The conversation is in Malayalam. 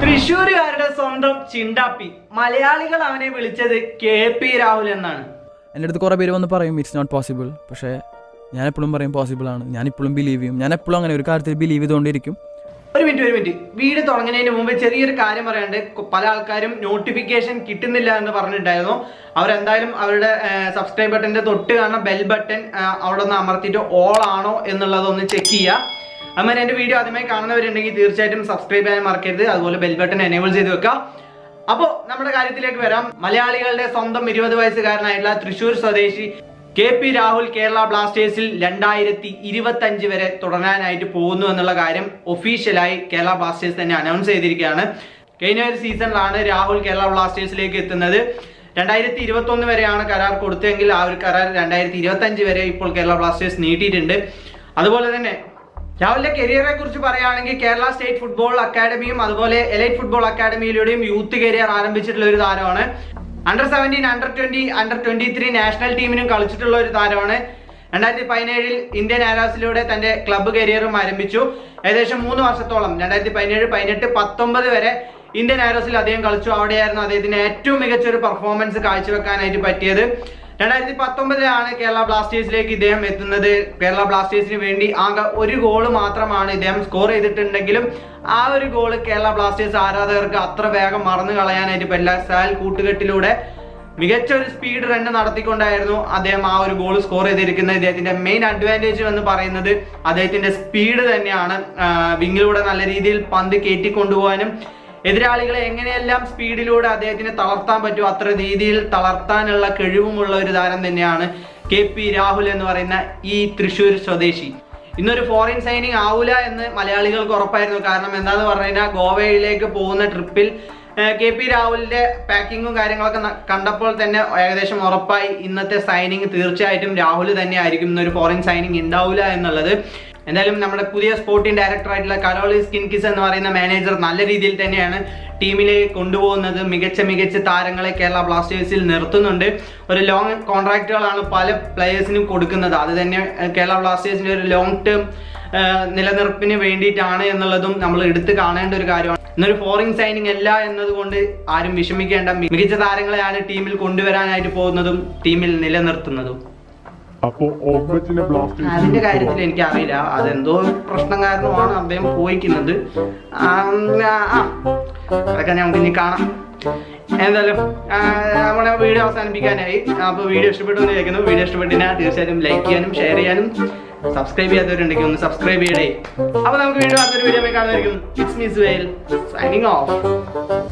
തൃശ്ശൂരുകാരുടെ സ്വന്തം ചിണ്ടാപ്പി മലയാളികൾ അവനെ വിളിച്ചത് കെ പി രാഹുൽ എന്നാണ് എൻ്റെ അടുത്ത് കുറേ പേര് വന്ന് പറയും ഇറ്റ്സ് നോട്ട് പോസിബിൾ പക്ഷേ ഞാൻ എപ്പോഴും പറയും പോസിബിൾ ആണ് ഞാൻ ഇപ്പോഴും ബിലീവ് ചെയ്യും ഞാൻ എപ്പോഴും അങ്ങനെ ഒരു കാര്യത്തിൽ ബിലീവ് ചെയ്തുകൊണ്ടിരിക്കും ഒരു മിനിറ്റ് ഒരു മിനിറ്റ് വീട് തുടങ്ങുന്നതിന് മുമ്പ് ചെറിയൊരു കാര്യം പറയാണ്ട് കൊ- പല ആൾക്കാരും നോട്ടിഫിക്കേഷൻ കിട്ടുന്നില്ല എന്ന് പറഞ്ഞിട്ടുണ്ടായിരുന്നു അവരെന്തായാലും അവരുടെ സബ്സ്ക്രൈബ് ബട്ടന്റെ തൊട്ട് കാണുന്ന ബെൽ ബട്ടൺ അവിടെ ഒന്ന് അമർത്തിയിട്ട് ഓൾ ആണോ എന്നുള്ളതൊന്ന് ചെക്ക് ചെയ്യുക അതുപോലെ എൻ്റെ വീഡിയോ ആദ്യമായി കാണുന്നവരുണ്ടെങ്കിൽ തീർച്ചയായിട്ടും സബ്സ്ക്രൈബ് ചെയ്യാൻ മറക്കരുത് അതുപോലെ ബെൽ ബട്ടൺ എനേബിൾ ചെയ്ത് വെക്കുക അപ്പോൾ നമ്മുടെ കാര്യത്തിലേക്ക് വരാം മലയാളികളുടെ സ്വന്തം ഇരുപത് വയസ്സുകാരനായിട്ടുള്ള തൃശ്ശൂർ സ്വദേശി കെ പി രാഹുൽ കേരള ബ്ലാസ്റ്റേഴ്സിൽ രണ്ടായിരത്തി ഇരുപത്തി അഞ്ച് വരെ തുടരാനായിട്ട് പോകുന്നു എന്നുള്ള കാര്യം ഒഫീഷ്യലായി കേരള ബ്ലാസ്റ്റേഴ്സ് തന്നെ അനൗൺസ് ചെയ്തിരിക്കുകയാണ് കഴിഞ്ഞ ഒരു സീസണിലാണ് രാഹുൽ കേരള ബ്ലാസ്റ്റേഴ്സിലേക്ക് എത്തുന്നത് രണ്ടായിരത്തി ഇരുപത്തി ഒന്ന് വരെയാണ് കരാർ കൊടുത്തതെങ്കിൽ ആ ഒരു കരാർ രണ്ടായിരത്തി ഇരുപത്തി അഞ്ച് വരെ ഇപ്പോൾ കേരള ബ്ലാസ്റ്റേഴ്സ് നീട്ടിയിട്ടുണ്ട് അതുപോലെ തന്നെ രാഹുലിന്റെ കരിയറെ കുറിച്ച് പറയുകയാണെങ്കിൽ കേരള സ്റ്റേറ്റ് ഫുട്ബോൾ അക്കാദമിയും അതുപോലെ എലൈറ്റ് ഫുട്ബോൾ അക്കാദമിയിലൂടെയും യൂത്ത് കരിയർ ആരംഭിച്ചിട്ടുള്ള ഒരു താരമാണ് under seventeen under twenty under twenty three national ടീമിനും കളിച്ചിട്ടുള്ള ഒരു താരമാണ് രണ്ടായിരത്തി പതിനേഴിൽ ഇന്ത്യൻ ആരാസിലൂടെ തന്റെ ക്ലബ്ബ് കരിയറും ആരംഭിച്ചു ഏകദേശം മൂന്ന് വർഷത്തോളം രണ്ടായിരത്തി പതിനേഴ് പതിനെട്ട് പത്തൊമ്പത് വരെ ഇന്ത്യൻ ആരോസിൽ അദ്ദേഹം കളിച്ചു അവിടെയായിരുന്നു അദ്ദേഹത്തിന് ഏറ്റവും മികച്ച ഒരു പെർഫോമൻസ് കാഴ്ചവെക്കാനായിട്ട് പറ്റിയത് രണ്ടായിരത്തി പത്തൊമ്പതിലാണ് കേരള ബ്ലാസ്റ്റേഴ്സിലേക്ക് ഇദ്ദേഹം എത്തുന്നത് കേരള ബ്ലാസ്റ്റേഴ്സിന് വേണ്ടി ആകെ ഒരു ഗോള് മാത്രമാണ് ഇദ്ദേഹം സ്കോർ ചെയ്തിട്ടുണ്ടെങ്കിലും ആ ഒരു ഗോള് കേരള ബ്ലാസ്റ്റേഴ്സ് ആരാധകർക്ക് അത്ര വേഗം മറന്നു കളയാനായിട്ട് പറ്റില്ല സാൽ കൂട്ടുകെട്ടിലൂടെ മികച്ച ഒരു സ്പീഡ് റൺ നടത്തിക്കൊണ്ടായിരുന്നു അദ്ദേഹം ആ ഒരു ഗോൾ സ്കോർ ചെയ്തിരിക്കുന്നത് ഇദ്ദേഹത്തിന്റെ മെയിൻ അഡ്വാൻറ്റേജ് എന്ന് പറയുന്നത് അദ്ദേഹത്തിന്റെ സ്പീഡ് തന്നെയാണ് ആ, വിങ്ങിലൂടെ നല്ല രീതിയിൽ പന്ത് കയറ്റി കൊണ്ടുപോകാനും എതിരാളികളെ എങ്ങനെയെല്ലാം സ്പീഡിലൂടെ അദ്ദേഹത്തിന് തളർത്താൻ പറ്റുമോ അത്ര രീതിയിൽ തളർത്താനുള്ള കഴിവുമുള്ള ഒരു താരം തന്നെയാണ് കെ പി രാഹുൽ എന്ന് പറയുന്ന ഈ തൃശ്ശൂർ സ്വദേശി ഇന്നൊരു ഫോറിൻ സൈനിങ് ആവൂല എന്ന് മലയാളികൾക്ക് ഉറപ്പായിരുന്നു കാരണം എന്താന്ന് പറഞ്ഞു കഴിഞ്ഞാൽ ഗോവയിലേക്ക് പോകുന്ന ട്രിപ്പിൽ കെ പി രാഹുലിന്റെ പാക്കിങ്ങും കാര്യങ്ങളൊക്കെ ന- കണ്ടപ്പോൾ തന്നെ ഏകദേശം ഉറപ്പായി ഇന്നത്തെ സൈനിങ് തീർച്ചയായിട്ടും രാഹുൽ തന്നെ ആയിരിക്കും ഇന്നൊരു ഫോറിൻ സൈനിങ് ഉണ്ടാവില്ല എന്നുള്ളത് എന്തായാലും നമ്മുടെ പുതിയ സ്പോർട്ടിംഗ് ഡയറക്ടർ ആയിട്ടുള്ള കരോളി സ്കിൻകിസ് എന്ന് പറയുന്ന മാനേജർ നല്ല രീതിയിൽ തന്നെയാണ് ടീമിലെ കൊണ്ടുപോകുന്നത് മികച്ച മികച്ച താരങ്ങളെ കേരള ബ്ലാസ്റ്റേഴ്സിൽ നിർത്തുന്നുണ്ട് ഒരു ലോങ് കോൺട്രാക്റ്റുകളാണ് പല പ്ലേയേഴ്സിനും കൊടുക്കുന്നത് അത് തന്നെ ഏഹ്, കേരള ബ്ലാസ്റ്റേഴ്സിന്റെ ഒരു ലോങ് ടേം നിലനിർപ്പിന് വേണ്ടിയിട്ടാണ് എന്നുള്ളതും നമ്മൾ എടുത്തു കാണേണ്ട ഒരു കാര്യമാണ് ഇന്നൊരു ഫോറിൻ സൈനിങ് അല്ല എന്നതുകൊണ്ട് ആരും വിഷമിക്കേണ്ട മികച്ച താരങ്ങളെയാണ് ടീമിൽ കൊണ്ടുവരാനായിട്ട് പോകുന്നതും ടീമിൽ നിലനിർത്തുന്നതും അപ്പോ ഓഗ്ബച്ചിനെ ബ്ലാസ്റ്റേഴ്സ് അതിന്റെ കാര്യത്തിൽ എനിക്ക് അറിയില്ല അതെന്തോ പ്രശ്നം കാരണമാണ് അദ്ദേഹം പോയിക്കുന്നത് ആ, ആ, അതൊക്കെ നമുക്ക് ഇനി കാണാം എന്തായാലും ആ, നമ്മുടെ വീഡിയോ അവസാനിപ്പിക്കാനായി അപ്പോൾ വീഡിയോ ഇഷ്ടപ്പെട്ടു എന്ന് കേൾക്കുന്നു വീഡിയോ ഇഷ്ടപ്പെട്ടിനാൽ തീർച്ചയായിട്ടും ലൈക്ക് ചെയ്യാനും ഷെയർ ചെയ്യാനും സബ്സ്ക്രൈബ് ചെയ്യാത്തവരുണ്ടെങ്കിൽ ഒന്ന് സബ്സ്ക്രൈബ് ചെയ്യണേ അപ്പോൾ നമുക്ക് വീഡിയോ അടുത്തൊരു വീഡിയോ കാണുമായിരിക്കും ഇറ്റ്സ് മീസ് വെയിൽ സൈനിങ് ഓഫ്